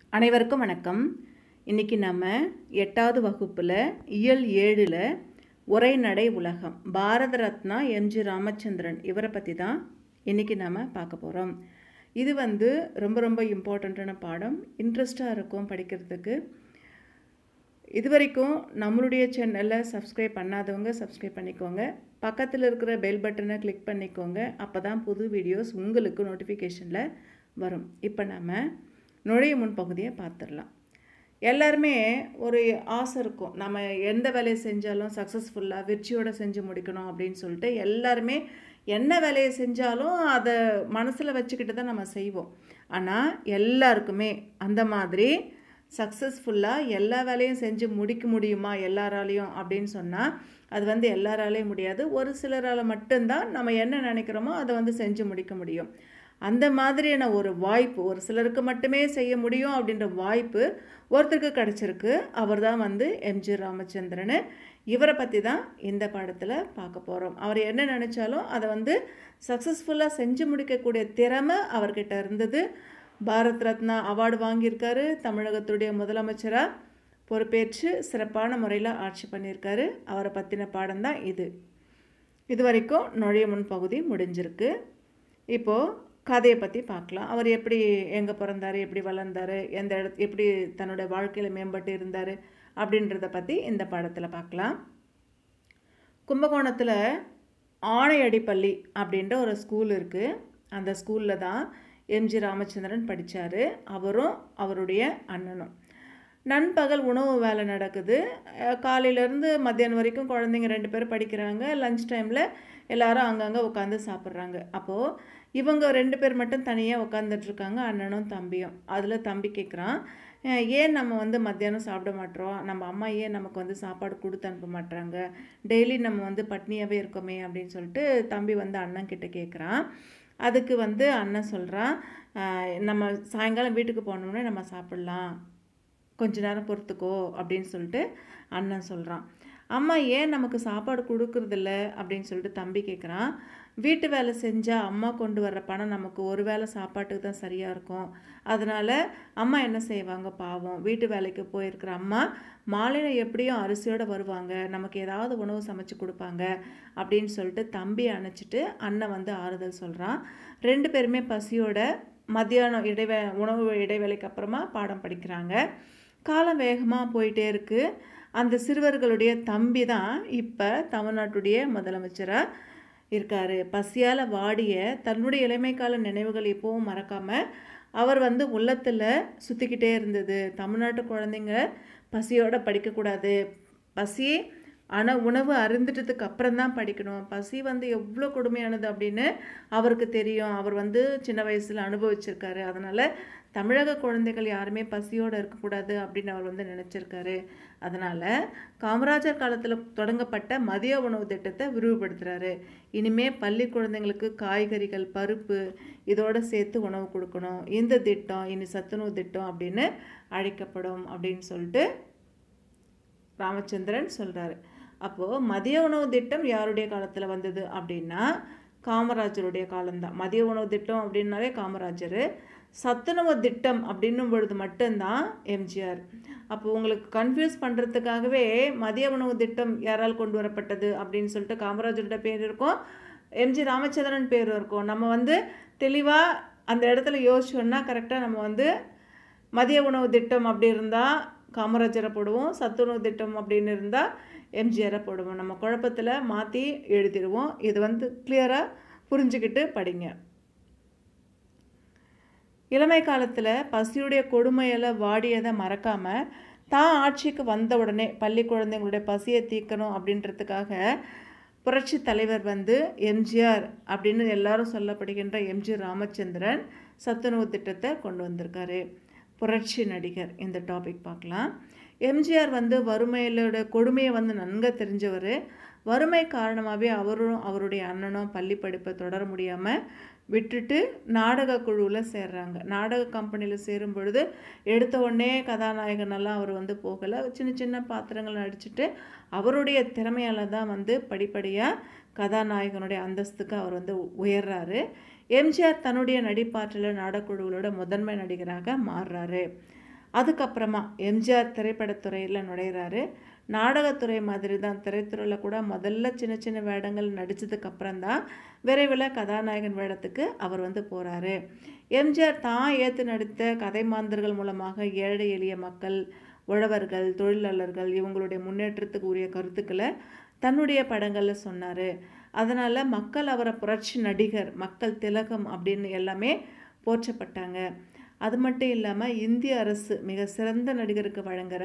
அனைவருக்கும் வணக்கம் இன்றைக்கி நம்ம எட்டாவது வகுப்பில் இயல் ஏழில் உரைநடை உலகம் பாரத ரத்னா எம்ஜி ராமச்சந்திரன் இவரை பற்றி தான் இன்றைக்கி நம்ம பார்க்க போகிறோம் இது வந்து ரொம்ப ரொம்ப இம்பார்ட்டண்ட்டான பாடம் இன்ட்ரெஸ்டாக இருக்கும் படிக்கிறதுக்கு இது வரைக்கும் நம்மளுடைய சேனலை சப்ஸ்கிரைப் பண்ணாதவங்க சப்ஸ்கிரைப் பண்ணிக்கோங்க பக்கத்தில் இருக்கிற பெல் பட்டனை கிளிக் பண்ணிக்கோங்க அப்போ தான் புது வீடியோஸ் உங்களுக்கு நோட்டிஃபிகேஷனில் வரும் இப்போ நம்ம நுழைய முன் பகுதியை பார்த்துடலாம் எல்லாருமே ஒரு ஆசை இருக்கும் நம்ம எந்த வேலையை செஞ்சாலும் சக்ஸஸ்ஃபுல்லாக வெற்றியோடு செஞ்சு முடிக்கணும் அப்படின்னு சொல்லிட்டு எல்லாருமே என்ன வேலையை செஞ்சாலும் அதை மனசில் வச்சுக்கிட்டு தான் நம்ம செய்வோம் ஆனால் எல்லாருக்குமே அந்த மாதிரி சக்ஸஸ்ஃபுல்லாக எல்லா வேலையும் செஞ்சு முடிக்க முடியுமா எல்லாராலையும் அப்படின்னு சொன்னால் அது வந்து எல்லாராலையும் முடியாது ஒரு சிலரால் மட்டும்தான் நம்ம என்ன நினைக்கிறோமோ அதை வந்து செஞ்சு முடிக்க முடியும் அந்த மாதிரியான ஒரு வாய்ப்பு ஒரு சிலருக்கு மட்டுமே செய்ய முடியும் அப்படின்ற வாய்ப்பு ஒருத்தருக்கு கிடச்சிருக்கு அவர் தான் வந்து எம்ஜி ராமச்சந்திரன் இவரை பற்றி தான் இந்த பாடத்தில் பார்க்க போகிறோம் அவர் என்ன நினச்சாலும் அதை வந்து சக்ஸஸ்ஃபுல்லாக செஞ்சு முடிக்கக்கூடிய திறமை அவர்கிட்ட இருந்தது பாரத் ரத்னா அவார்டு வாங்கியிருக்காரு தமிழகத்துடைய முதலமைச்சராக பொறுப்பேற்று சிறப்பான முறையில் ஆட்சி பண்ணியிருக்காரு அவரை பற்றின பாடம் தான் இது இது வரைக்கும் நுழைய முன் பகுதி முடிஞ்சிருக்கு இப்போது கதையை பற்றி பார்க்கலாம் அவர் எப்படி எங்கே பிறந்தார் எப்படி வளர்ந்தார் எந்த இடத்து எப்படி தன்னோட வாழ்க்கையில் மேம்பட்டு இருந்தார் அப்படின்றத பற்றி இந்த பாடத்தில் பார்க்கலாம் கும்பகோணத்தில் ஆணையடிப்பள்ளி அப்படின்ற ஒரு ஸ்கூல் இருக்குது அந்த ஸ்கூலில் தான் எம்ஜி ராமச்சந்திரன் படித்தார் அவரும் அவருடைய அண்ணனும் நண்பகல் உணவு வேலை நடக்குது காலையிலேருந்து மத்தியானம் வரைக்கும் குழந்தைங்க ரெண்டு பேரும் படிக்கிறாங்க லஞ்ச் டைமில் எல்லாரும் அங்கங்கே உட்காந்து சாப்பிட்றாங்க அப்போது இவங்க ரெண்டு பேர் மட்டும் தனியாக உட்காந்துட்ருக்காங்க அண்ணனும் தம்பியும் அதில் தம்பி கேட்குறான் ஏன் நம்ம வந்து மத்தியானம் சாப்பிட மாட்டோம் நம்ம அம்மா ஏன் நமக்கு வந்து சாப்பாடு கொடுத்து அனுப்ப மாட்டுறாங்க டெய்லி நம்ம வந்து பட்னியாகவே இருக்கோமே அப்படின்னு சொல்லிட்டு தம்பி வந்து அண்ணன் கிட்ட கேட்குறான் அதுக்கு வந்து அண்ணன் சொல்கிறான் நம்ம சாயங்காலம் வீட்டுக்கு போனோம்னா நம்ம சாப்பிட்லாம் கொஞ்ச நேரம் பொறுத்துக்கோ அப்படின்னு சொல்லிட்டு அண்ணன் சொல்கிறான் அம்மா ஏன் நமக்கு சாப்பாடு கொடுக்குறதில்ல அப்படின்னு சொல்லிட்டு தம்பி கேட்குறான் வீட்டு வேலை செஞ்சால் அம்மா கொண்டு வர்ற பணம் நமக்கு ஒரு வேளை சாப்பாட்டுக்கு தான் சரியாக இருக்கும் அதனால் அம்மா என்ன செய்வாங்க பாவம் வீட்டு வேலைக்கு போயிருக்கிற அம்மா மாலையில் எப்படியும் அரிசியோடு வருவாங்க நமக்கு ஏதாவது உணவு சமைச்சு கொடுப்பாங்க அப்படின்னு சொல்லிட்டு தம்பி அணைச்சிட்டு அண்ணன் வந்து ஆறுதல் சொல்கிறான் ரெண்டு பேருமே பசியோட மத்தியானம் இடைவே உணவு இடைவேளைக்கு அப்புறமா பாடம் படிக்கிறாங்க காலம் வேகமாக போயிட்டே இருக்குது அந்த சிறுவர்களுடைய தம்பி தான் இப்போ தமிழ்நாட்டுடைய முதலமைச்சராக இருக்கார் பசியால் வாடிய தன்னுடைய இளமைக்கால நினைவுகள் எப்போவும் மறக்காமல் அவர் வந்து உள்ளத்தில் சுற்றிக்கிட்டே இருந்தது தமிழ்நாட்டு குழந்தைங்க பசியோடு படிக்கக்கூடாது பசி ஆனால் உணவு அருந்துட்டதுக்கு அப்புறம் தான் படிக்கணும் பசி வந்து எவ்வளோ கொடுமையானது அப்படின்னு அவருக்கு தெரியும் அவர் வந்து சின்ன வயசில் அனுபவிச்சிருக்காரு அதனால் தமிழக குழந்தைகள் யாருமே பசியோடு இருக்கக்கூடாது அப்படின்னு அவர் வந்து நினச்சிருக்காரு அதனால் காமராஜர் காலத்தில் தொடங்கப்பட்ட மதிய உணவு திட்டத்தை விரிவுபடுத்துகிறாரு இனிமேல் பள்ளி குழந்தைங்களுக்கு காய்கறிகள் பருப்பு இதோடு சேர்த்து உணவு கொடுக்கணும் இந்த திட்டம் இனி சத்துணவு திட்டம் அப்படின்னு அழைக்கப்படும் அப்படின்னு சொல்லிட்டு ராமச்சந்திரன் சொல்கிறாரு அப்போது மதிய உணவு திட்டம் யாருடைய காலத்தில் வந்தது அப்படின்னா காமராஜருடைய காலம்தான் மதிய உணவு திட்டம் அப்படின்னாலே காமராஜர் சத்துணவு திட்டம் அப்படின்னும் பொழுது மட்டும்தான் எம்ஜிஆர் அப்போ உங்களுக்கு கன்ஃபியூஸ் பண்ணுறதுக்காகவே மதிய உணவு திட்டம் யாரால் கொண்டு வரப்பட்டது அப்படின்னு சொல்லிட்டு காமராஜரோட பேர் இருக்கும் எம்ஜி ராமச்சந்திரன் பேர் இருக்கும் நம்ம வந்து தெளிவாக அந்த இடத்துல யோசிச்சோன்னா கரெக்டாக நம்ம வந்து மதிய உணவு திட்டம் அப்படி இருந்தால் காமராஜரை போடுவோம் சத்துணவு திட்டம் அப்படின்னு இருந்தால் எம்ஜிஆரை போடுவோம் நம்ம குழப்பத்தில் மாற்றி எழுதிடுவோம் இது வந்து கிளியராக புரிஞ்சுக்கிட்டு படிங்க இளமை காலத்தில் பசியுடைய கொடுமையில் வாடியதை மறக்காமல் தான் ஆட்சிக்கு வந்த உடனே பள்ளி குழந்தைங்களுடைய பசியை தீர்க்கணும் அப்படின்றதுக்காக புரட்சி தலைவர் வந்து எம்ஜிஆர் அப்படின்னு எல்லாரும் சொல்லப்படுகின்ற எம்ஜி ராமச்சந்திரன் சத்துணவு திட்டத்தை கொண்டு வந்திருக்காரு புரட்சி நடிகர் இந்த டாபிக் பார்க்கலாம் எம்ஜிஆர் வந்து வறுமையிலோட கொடுமையை வந்து நன்க தெரிஞ்சவர் வறுமை காரணமாகவே அவரும் அவருடைய அண்ணனும் பள்ளி படிப்பை தொடர முடியாமல் விட்டுட்டு நாடக குழுவில் சேர்றாங்க நாடக கம்பெனியில் சேரும் பொழுது எடுத்த உடனே கதாநாயகனெல்லாம் அவர் வந்து போகலை சின்ன சின்ன பாத்திரங்கள் நடிச்சுட்டு அவருடைய திறமையால் தான் வந்து படிப்படியாக கதாநாயகனுடைய அந்தஸ்துக்கு அவர் வந்து உயர்றாரு எம்ஜிஆர் தன்னுடைய நடிப்பாற்றல நாடக்குழுவோட முதன்மை நடிகராக மாறுறாரு அதுக்கப்புறமா எம்ஜிஆர் திரைப்படத்துறையில் நுழையிறாரு நாடகத்துறை மாதிரி தான் திரைத்துறையில் கூட முதல்ல சின்ன சின்ன வேடங்கள் நடித்ததுக்கு அப்புறம் தான் விரைவில் கதாநாயகன் வேடத்துக்கு அவர் வந்து போகிறாரு எம்ஜிஆர் தான் ஏற்று நடித்த கதை மாந்தர்கள் மூலமாக ஏழை எளிய மக்கள் உழவர்கள் தொழிலாளர்கள் இவங்களுடைய முன்னேற்றத்துக்கு உரிய கருத்துக்களை தன்னுடைய படங்களில் சொன்னார் அதனால் மக்கள் அவரை புரட்சி நடிகர் மக்கள் திலகம் அப்படின்னு எல்லாமே போற்றப்பட்டாங்க அது மட்டும் இல்லாமல் இந்திய அரசு மிக சிறந்த நடிகருக்கு வழங்குகிற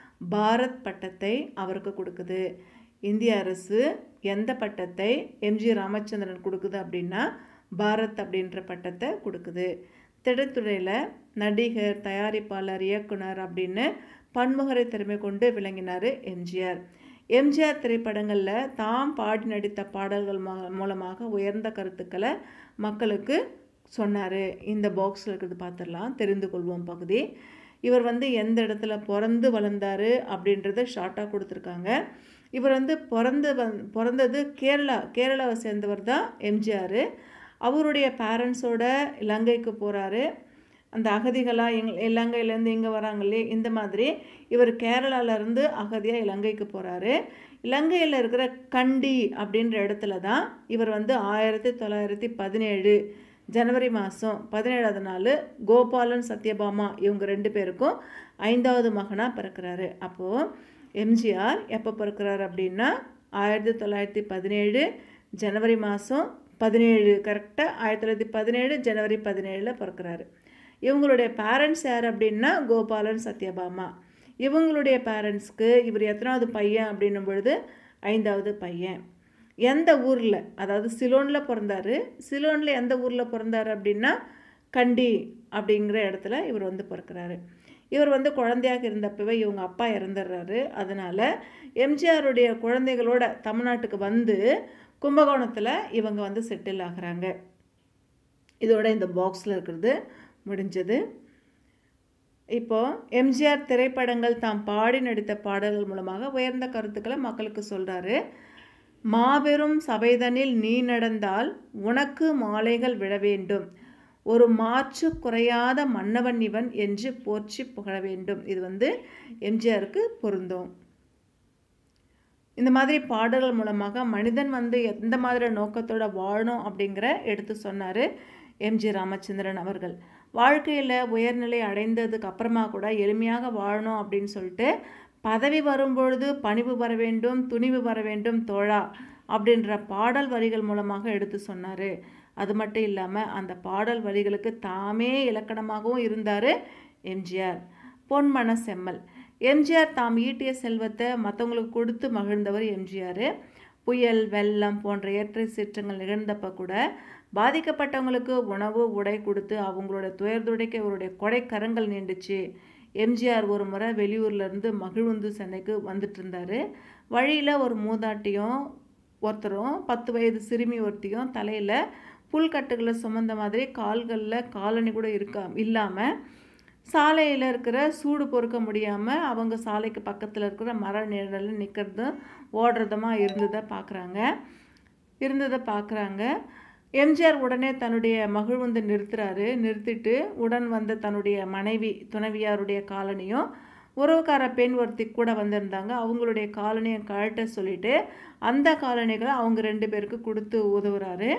பாரத் பட்டத்தை அவருக்கு கொடுக்குது இந்திய அரசு எந்த பட்டத்தை எம்ஜி ராமச்சந்திரன் கொடுக்குது அப்படின்னா பாரத் அப்படின்ற பட்டத்தை கொடுக்குது திரைத்துறையில் நடிகர் தயாரிப்பாளர் இயக்குனர் அப்படின்னு பன்முகரை திறமை கொண்டு விளங்கினார் எம்ஜிஆர் எம்ஜிஆர் திரைப்படங்களில் தாம் பாடி நடித்த பாடல்கள் மூலமாக உயர்ந்த கருத்துக்களை மக்களுக்கு சொன்னார் இந்த பாக்ஸில் இருக்கிறது பார்த்துடலாம் தெரிந்து கொள்வோம் பகுதி இவர் வந்து எந்த இடத்துல பிறந்து வளர்ந்தார் அப்படின்றத ஷார்ட்டாக கொடுத்துருக்காங்க இவர் வந்து பிறந்து வந் பிறந்தது கேரளா கேரளாவை சேர்ந்தவர் தான் எம்ஜிஆர் அவருடைய பேரண்ட்ஸோட இலங்கைக்கு போகிறாரு அந்த அகதிகளாக எங் இலங்கையிலேருந்து இங்கே வராங்களே இந்த மாதிரி இவர் கேரளாவிலேருந்து அகதியாக இலங்கைக்கு போகிறாரு இலங்கையில் இருக்கிற கண்டி அப்படின்ற இடத்துல தான் இவர் வந்து ஆயிரத்தி தொள்ளாயிரத்தி பதினேழு ஜனவரி மாதம் பதினேழாவது நாள் கோபாலன் சத்யபாமா இவங்க ரெண்டு பேருக்கும் ஐந்தாவது மகனாக பிறக்கிறாரு அப்போது எம்ஜிஆர் எப்போ பிறக்கிறார் அப்படின்னா ஆயிரத்தி தொள்ளாயிரத்தி பதினேழு ஜனவரி மாதம் பதினேழு கரெக்டாக ஆயிரத்தி தொள்ளாயிரத்தி பதினேழு ஜனவரி பதினேழில் பிறக்கிறாரு இவங்களுடைய பேரண்ட்ஸ் யார் அப்படின்னா கோபாலன் சத்யபாமா இவங்களுடைய பேரண்ட்ஸ்க்கு இவர் எத்தனாவது பையன் அப்படின்னும் பொழுது ஐந்தாவது பையன் எந்த ஊரில் அதாவது சிலோனில் பிறந்தார் சிலோனில் எந்த ஊரில் பிறந்தார் அப்படின்னா கண்டி அப்படிங்கிற இடத்துல இவர் வந்து பிறக்கிறாரு இவர் வந்து குழந்தையாக இருந்தப்பவே இவங்க அப்பா இறந்துடுறாரு அதனால் எம்ஜிஆருடைய குழந்தைகளோட தமிழ்நாட்டுக்கு வந்து கும்பகோணத்தில் இவங்க வந்து செட்டில் ஆகிறாங்க இதோட இந்த பாக்ஸில் இருக்கிறது முடிஞ்சது இப்போது எம்ஜிஆர் திரைப்படங்கள் தாம் பாடி நடித்த பாடல்கள் மூலமாக உயர்ந்த கருத்துக்களை மக்களுக்கு சொல்கிறாரு மாபெரும் சபைதனில் நீ நடந்தால் உனக்கு மாலைகள் விழ வேண்டும் ஒரு மாற்று குறையாத மன்னவன் இவன் என்று போற்றி புகழ வேண்டும் இது வந்து எம்ஜிஆருக்கு பொருந்தும் இந்த மாதிரி பாடல்கள் மூலமாக மனிதன் வந்து எந்த மாதிரி நோக்கத்தோட வாழணும் அப்படிங்கிற எடுத்து சொன்னார் எம்ஜி ராமச்சந்திரன் அவர்கள் வாழ்க்கையில் உயர்நிலை அடைந்ததுக்கு அப்புறமா கூட எளிமையாக வாழணும் அப்படின்னு சொல்லிட்டு பதவி வரும்பொழுது பணிவு வர வேண்டும் துணிவு வர வேண்டும் தோழா அப்படின்ற பாடல் வரிகள் மூலமாக எடுத்து சொன்னார் அது மட்டும் இல்லாமல் அந்த பாடல் வரிகளுக்கு தாமே இலக்கணமாகவும் இருந்தார் எம்ஜிஆர் பொன்மன செம்மல் எம்ஜிஆர் தாம் ஈட்டிய செல்வத்தை மற்றவங்களுக்கு கொடுத்து மகிழ்ந்தவர் எம்ஜிஆர் புயல் வெள்ளம் போன்ற இயற்கை சீற்றங்கள் நிகழ்ந்தப்ப கூட பாதிக்கப்பட்டவங்களுக்கு உணவு உடை கொடுத்து அவங்களோட துயர் துடைக்க இவருடைய கொடைக்கரங்கள் நீண்டுச்சு எம்ஜிஆர் ஒரு முறை வெளியூர்லேருந்து மகிழ்வுந்து சென்னைக்கு வந்துட்டு இருந்தார் வழியில் ஒரு மூதாட்டியும் ஒருத்தரும் பத்து வயது சிறுமி ஒருத்தியும் தலையில் புல்கட்டுகளை சுமந்த மாதிரி கால்களில் காலணி கூட இருக்கா இல்லாமல் சாலையில் இருக்கிற சூடு பொறுக்க முடியாமல் அவங்க சாலைக்கு பக்கத்தில் இருக்கிற மர நிழலில் நிற்கிறதும் ஓடுறதுமா இருந்ததை பார்க்குறாங்க இருந்ததை பார்க்குறாங்க எம்ஜிஆர் உடனே தன்னுடைய மகிழ்வுந்து நிறுத்துறாரு நிறுத்திட்டு உடன் வந்த தன்னுடைய மனைவி துணைவியாருடைய காலனியும் உறவுக்கார பெண் ஒருத்தி கூட வந்திருந்தாங்க அவங்களுடைய காலனியை கழட்ட சொல்லிட்டு அந்த காலனிகளை அவங்க ரெண்டு பேருக்கு கொடுத்து உதவுறாரு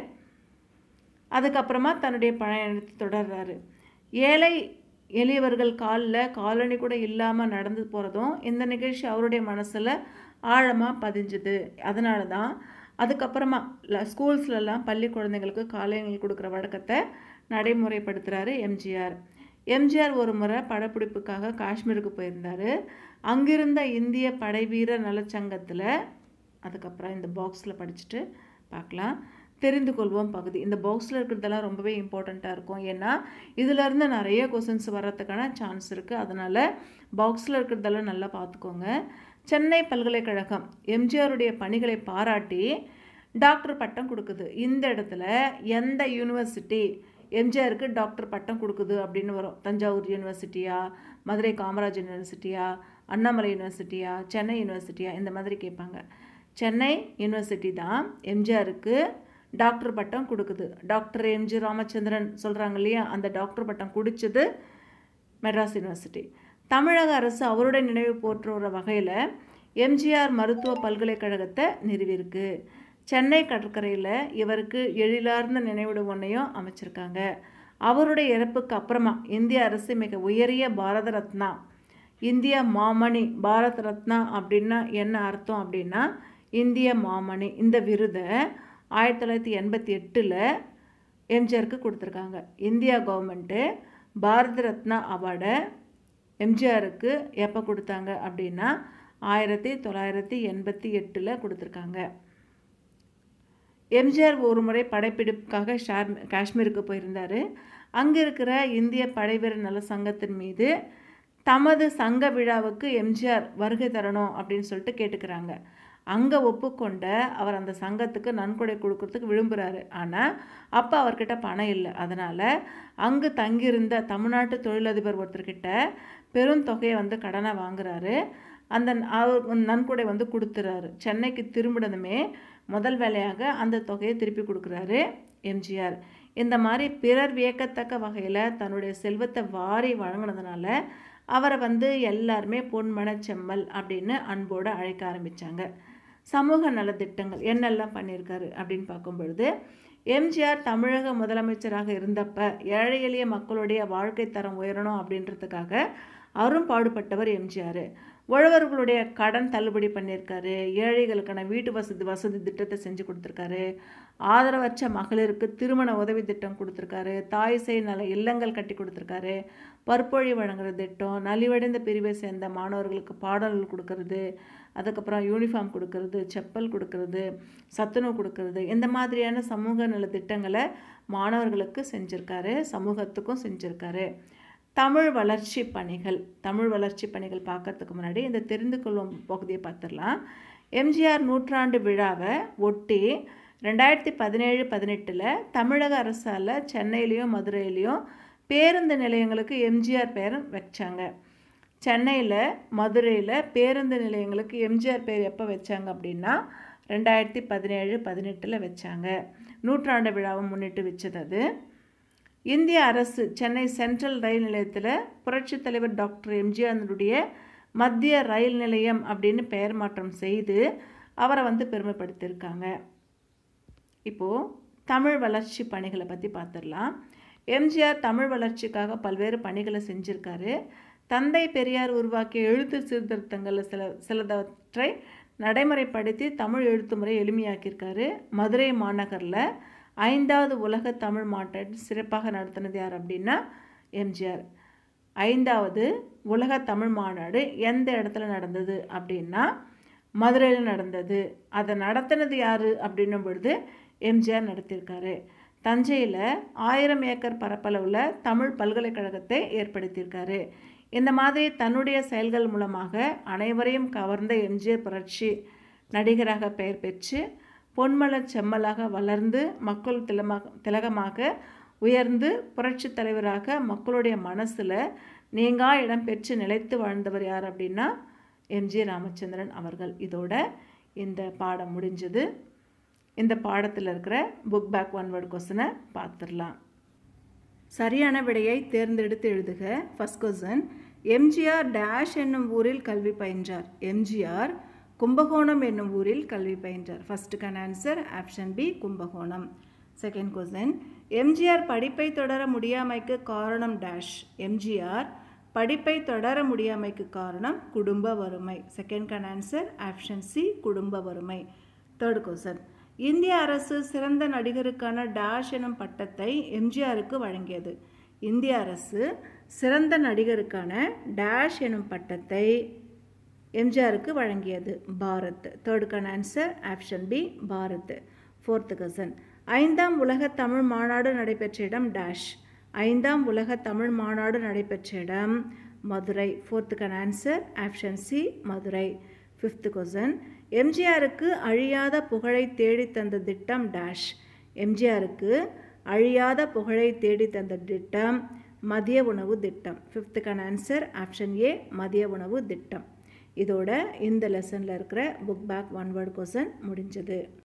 அதுக்கப்புறமா தன்னுடைய பயணத்தை தொடர்றாரு ஏழை எளியவர்கள் காலில் காலனி கூட இல்லாமல் நடந்து போகிறதும் இந்த நிகழ்ச்சி அவருடைய மனசில் ஆழமாக பதிஞ்சுது அதனால தான் அதுக்கப்புறமா ஸ்கூல்ஸ்லலாம் பள்ளி குழந்தைங்களுக்கு காலைகள் கொடுக்குற வழக்கத்தை நடைமுறைப்படுத்துகிறாரு எம்ஜிஆர் எம்ஜிஆர் ஒரு முறை படப்பிடிப்புக்காக காஷ்மீருக்கு போயிருந்தார் அங்கிருந்த இந்திய படைவீரர் நலச்சங்கத்தில் அதுக்கப்புறம் இந்த பாக்ஸில் படிச்சுட்டு பார்க்கலாம் தெரிந்து கொள்வோம் பகுதி இந்த பாக்ஸில் இருக்கிறதெல்லாம் ரொம்பவே இம்பார்ட்டண்ட்டாக இருக்கும் ஏன்னா இதிலேருந்து நிறைய கொஷின்ஸ் வர்றதுக்கான சான்ஸ் இருக்குது அதனால் பாக்ஸில் இருக்கிறதெல்லாம் நல்லா பார்த்துக்கோங்க சென்னை பல்கலைக்கழகம் எம்ஜிஆருடைய பணிகளை பாராட்டி டாக்டர் பட்டம் கொடுக்குது இந்த இடத்துல எந்த யூனிவர்சிட்டி எம்ஜிஆருக்கு டாக்டர் பட்டம் கொடுக்குது அப்படின்னு வரும் தஞ்சாவூர் யூனிவர்சிட்டியா மதுரை காமராஜ் யூனிவர்சிட்டியா அண்ணாமலை யூனிவர்சிட்டியா சென்னை யூனிவர்சிட்டியா இந்த மாதிரி கேட்பாங்க சென்னை யூனிவர்சிட்டி தான் எம்ஜிஆருக்கு டாக்டர் பட்டம் கொடுக்குது டாக்டர் எம்ஜி ராமச்சந்திரன் சொல்கிறாங்க இல்லையா அந்த டாக்டர் பட்டம் குடிச்சது மெட்ராஸ் யூனிவர்சிட்டி தமிழக அரசு அவருடைய நினைவு போற்றுற வகையில் எம்ஜிஆர் மருத்துவ பல்கலைக்கழகத்தை நிறுவியிருக்கு சென்னை கடற்கரையில் இவருக்கு எழிலார்ந்த நினைவிடம் ஒன்றையும் அமைச்சிருக்காங்க அவருடைய இறப்புக்கு அப்புறமா இந்திய அரசு மிக உயரிய பாரத ரத்னா இந்திய மாமணி பாரத் ரத்னா அப்படின்னா என்ன அர்த்தம் அப்படின்னா இந்திய மாமணி இந்த விருதை ஆயிரத்தி தொள்ளாயிரத்தி எண்பத்தி எட்டில் எம்ஜிஆருக்கு கொடுத்துருக்காங்க இந்தியா கவர்மெண்ட்டு பாரத ரத்னா அவார்டை எம்ஜிஆருக்கு எப்போ கொடுத்தாங்க அப்படின்னா ஆயிரத்தி தொள்ளாயிரத்தி எண்பத்தி எட்டில் கொடுத்துருக்காங்க எம்ஜிஆர் ஒரு முறை படைப்பிடிப்புக்காக ஷார் காஷ்மீருக்கு போயிருந்தார் அங்கே இருக்கிற இந்திய படைவீரர் நல சங்கத்தின் மீது தமது சங்க விழாவுக்கு எம்ஜிஆர் வருகை தரணும் அப்படின்னு சொல்லிட்டு கேட்டுக்கிறாங்க அங்கே ஒப்புக்கொண்ட அவர் அந்த சங்கத்துக்கு நன்கொடை கொடுக்கறதுக்கு விரும்புகிறாரு ஆனால் அப்போ அவர்கிட்ட பணம் இல்லை அதனால் அங்கு தங்கியிருந்த தமிழ்நாட்டு தொழிலதிபர் ஒருத்தர்கிட்ட பெரும் தொகையை வந்து கடனை வாங்குறாரு அந்த அவர் நன்கொடை வந்து கொடுத்துறாரு சென்னைக்கு திரும்பினதுமே முதல் வேலையாக அந்த தொகையை திருப்பி கொடுக்குறாரு எம்ஜிஆர் இந்த மாதிரி பிறர் வியக்கத்தக்க வகையில் தன்னுடைய செல்வத்தை வாரி வழங்கினதுனால அவரை வந்து எல்லாருமே பொன்மன செம்மல் அப்படின்னு அன்போடு அழைக்க ஆரம்பித்தாங்க சமூக நலத்திட்டங்கள் என்னெல்லாம் பண்ணியிருக்காரு அப்படின்னு பார்க்கும் பொழுது எம்ஜிஆர் தமிழக முதலமைச்சராக இருந்தப்ப ஏழை எளிய மக்களுடைய வாழ்க்கை தரம் உயரணும் அப்படின்றதுக்காக அரும் பாடுபட்டவர் எம்ஜிஆர் உழவர்களுடைய கடன் தள்ளுபடி பண்ணியிருக்காரு ஏழைகளுக்கான வீட்டு வசதி வசதி திட்டத்தை செஞ்சு கொடுத்துருக்காரு ஆதரவற்ற மகளிருக்கு திருமண உதவி திட்டம் கொடுத்துருக்காரு தாய் செய் நல இல்லங்கள் கட்டி கொடுத்துருக்காரு பற்பொழி வழங்குற திட்டம் நலிவடைந்த பிரிவை சேர்ந்த மாணவர்களுக்கு பாடல்கள் கொடுக்கறது அதுக்கப்புறம் யூனிஃபார்ம் கொடுக்கறது செப்பல் கொடுக்கறது சத்துணவு கொடுக்கறது இந்த மாதிரியான சமூக நல திட்டங்களை மாணவர்களுக்கு செஞ்சுருக்காரு சமூகத்துக்கும் செஞ்சுருக்காரு தமிழ் வளர்ச்சி பணிகள் தமிழ் வளர்ச்சி பணிகள் பார்க்கறதுக்கு முன்னாடி இந்த தெரிந்து கொள்ளும் பகுதியை பார்த்துடலாம் எம்ஜிஆர் நூற்றாண்டு விழாவை ஒட்டி ரெண்டாயிரத்தி பதினேழு பதினெட்டில் தமிழக அரசால் சென்னையிலையும் மதுரையிலையும் பேருந்து நிலையங்களுக்கு எம்ஜிஆர் பேரும் வச்சாங்க சென்னையில் மதுரையில் பேருந்து நிலையங்களுக்கு எம்ஜிஆர் பேர் எப்போ வச்சாங்க அப்படின்னா ரெண்டாயிரத்தி பதினேழு பதினெட்டில் வச்சாங்க நூற்றாண்டு விழாவை முன்னிட்டு வச்சது அது இந்திய அரசு சென்னை சென்ட்ரல் ரயில் நிலையத்தில் புரட்சித் தலைவர் டாக்டர் எம்ஜிஆருடைய மத்திய ரயில் நிலையம் அப்படின்னு பெயர் மாற்றம் செய்து அவரை வந்து பெருமைப்படுத்தியிருக்காங்க இப்போது தமிழ் வளர்ச்சி பணிகளை பற்றி பார்த்துடலாம் எம்ஜிஆர் தமிழ் வளர்ச்சிக்காக பல்வேறு பணிகளை செஞ்சுருக்காரு தந்தை பெரியார் உருவாக்கிய எழுத்து சீர்திருத்தங்களில் சில சிலதவற்றை நடைமுறைப்படுத்தி தமிழ் எழுத்து முறை எளிமையாக்கியிருக்காரு மதுரை மாநகரில் ஐந்தாவது உலக தமிழ் மாநாடு சிறப்பாக நடத்தினது யார் அப்படின்னா எம்ஜிஆர் ஐந்தாவது உலக தமிழ் மாநாடு எந்த இடத்துல நடந்தது அப்படின்னா மதுரையில் நடந்தது அதை நடத்தினது யார் அப்படின்னும் பொழுது எம்ஜிஆர் நடத்தியிருக்காரு தஞ்சையில் ஆயிரம் ஏக்கர் பரப்பளவில் தமிழ் பல்கலைக்கழகத்தை ஏற்படுத்தியிருக்காரு இந்த மாதிரி தன்னுடைய செயல்கள் மூலமாக அனைவரையும் கவர்ந்த எம்ஜிஆர் புரட்சி நடிகராக பெயர் பெற்று பொன்மலர் செம்மலாக வளர்ந்து மக்கள் திலமாக திலகமாக உயர்ந்து புரட்சி தலைவராக மக்களுடைய மனசில் நீங்கா இடம் பெற்று நிலைத்து வாழ்ந்தவர் யார் அப்படின்னா எம்ஜி ராமச்சந்திரன் அவர்கள் இதோட இந்த பாடம் முடிஞ்சது இந்த பாடத்தில் இருக்கிற புக் பேக் ஒன் வேர்ட் கொஸ்டினை பார்த்துடலாம் சரியான விடையை தேர்ந்தெடுத்து எழுதுக ஃபஸ்ட் கொஸ்டின் எம்ஜிஆர் டேஷ் என்னும் ஊரில் கல்வி பயின்றார் எம்ஜிஆர் கும்பகோணம் என்னும் ஊரில் கல்வி பயின்றார் ஃபஸ்ட்டுக்கான answer option B Kumbakonam second question MGR படிப்பை தொடர முடியாமைக்கு காரணம் டேஷ் எம்ஜிஆர் படிப்பை தொடர முடியாமைக்கு காரணம் குடும்ப வறுமை செகண்ட்கான ஆன்சர் ஆப்ஷன் சி குடும்ப வறுமை தேர்ட் கொஸ்டின் இந்திய அரசு சிறந்த நடிகருக்கான டேஷ் எனும் பட்டத்தை எம்ஜிஆருக்கு வழங்கியது இந்திய அரசு சிறந்த நடிகருக்கான டேஷ் எனும் பட்டத்தை எம்ஜிஆருக்கு வழங்கியது பாரத் தேர்டுக்கான answer option B Bharat fourth question ஐந்தாம் உலக தமிழ் மாநாடு நடைபெற்ற இடம் டேஷ் ஐந்தாம் உலக தமிழ் மாநாடு நடைபெற்ற இடம் மதுரை ஃபோர்த்துக்கான answer option C Madurai fifth question எம்ஜிஆருக்கு அழியாத புகழை தேடி தந்த திட்டம் டேஷ் எம்ஜிஆருக்கு அழியாத புகழை தேடி தந்த திட்டம் மதிய உணவு திட்டம் ஃபிஃப்த்துக்கான ஆன்சர் ஆப்ஷன் ஏ மதிய உணவு திட்டம் இதோட இந்த லெசனில் இருக்கிற book back one word question முடிஞ்சது